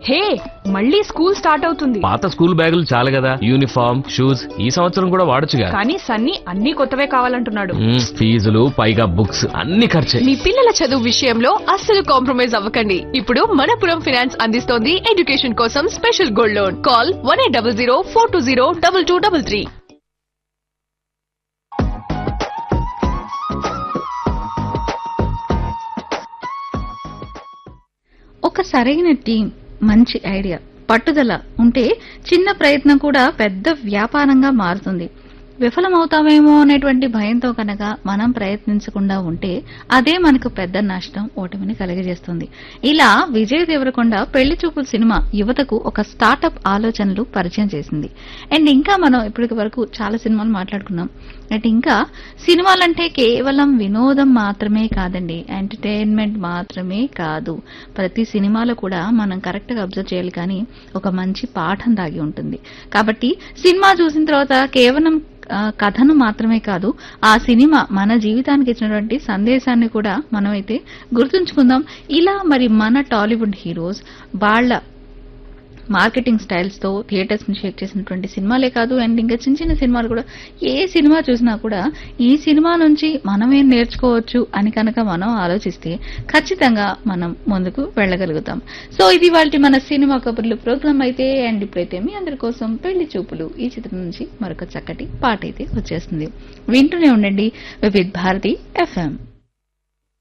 హే మళ్ళీ school start అవుతుంది పాత స్కూల్ బ్యాగులు చాలు కదా యూనిఫామ్ షూస్ ఈ సంవత్సరం కూడా వాడొచ్చుగా కానీ సన్నీ అన్ని కొత్తవే కావాలంటున్నాడు మ్మ్, ఫీజులు పైగా బుక్స్ అన్ని ఖర్చే మీ పిల్లల చదువు విషయంలో అస్సలు కాంప్రమైజ్ అవ్వకండి ఇప్పుడు మనపురం ఫైనాన్స్ అందిస్తోంది ఎడ్యుకేషన్ కోసం special gold loan call one eight double zero four two zero double two double three ఒక సరైన టీం మంచి ఐడియా పట్టుదల ఉంటే చిన్న ప్రయత్నం కూడా పెద్ద వ్యాపారంగా మారుతుంది విఫలమవుతామేమో అనేటువంటి భయంతో కనుక మనం ప్రయత్నించకుండా ఉంటే అదే మనకు పెద్ద నష్టం ఓటమిని కలిగజేస్తుంది ఇలా విజయ్ దేవరకొండ పెళ్లి చూపుల సినిమా యువతకు ఒక స్టార్టప్ ఆలోచనలు పరిచయం చేసింది అండ్ ఇంకా మనం ఇప్పటి వరకు చాలా సినిమాలు మాట్లాడుకున్నాం అండ్ ఇంకా సినిమాలంటే కేవలం వినోదం మాత్రమే కాదండి ఎంటర్టైన్మెంట్ మాత్రమే కాదు ప్రతి సినిమాలో కూడా మనం కరెక్ట్ గా అబ్జర్వ్ చేయాలి కానీ ఒక మంచి పాఠం దాగి ఉంటుంది కాబట్టి సినిమా చూసిన తర్వాత కేవలం ఆ, కథను మాత్రమే కాదు ఆ సినిమా మన జీవితానికి ఇచ్చినటువంటి సందేశాన్ని కూడా మనమైతే గుర్తుంచుకుందాం ఇలా మరి మన టాలీవుడ్ హీరోస్ వాళ్ళ మార్కెటింగ్ స్టైల్స్ తో థియేటర్స్ ని షేక్ చేసినటువంటి సినిమాలే కాదు అండ్ ఇంకా చిన్న చిన్న సినిమాలు కూడా ఏ సినిమా చూసినా కూడా ఈ సినిమా నుంచి మనం ఏం నేర్చుకోవచ్చు అని కనుక మనం ఆలోచిస్తే ఖచ్చితంగా మనం ముందుకు వెళ్ళగలుగుతాం సో ఇది వాళ్ళ మన సినిమా కబుర్లు ప్రోగ్రామ్ అయితే అండ్ ఇప్పుడైతే మీ అందరి కోసం పెళ్లి చూపులు ఈ చిత్రం నుంచి మరొక చక్కటి పాట అయితే వచ్చేస్తుంది వింటూనే ఉండండి వివిధ్ భారతి ఎఫ్ఎం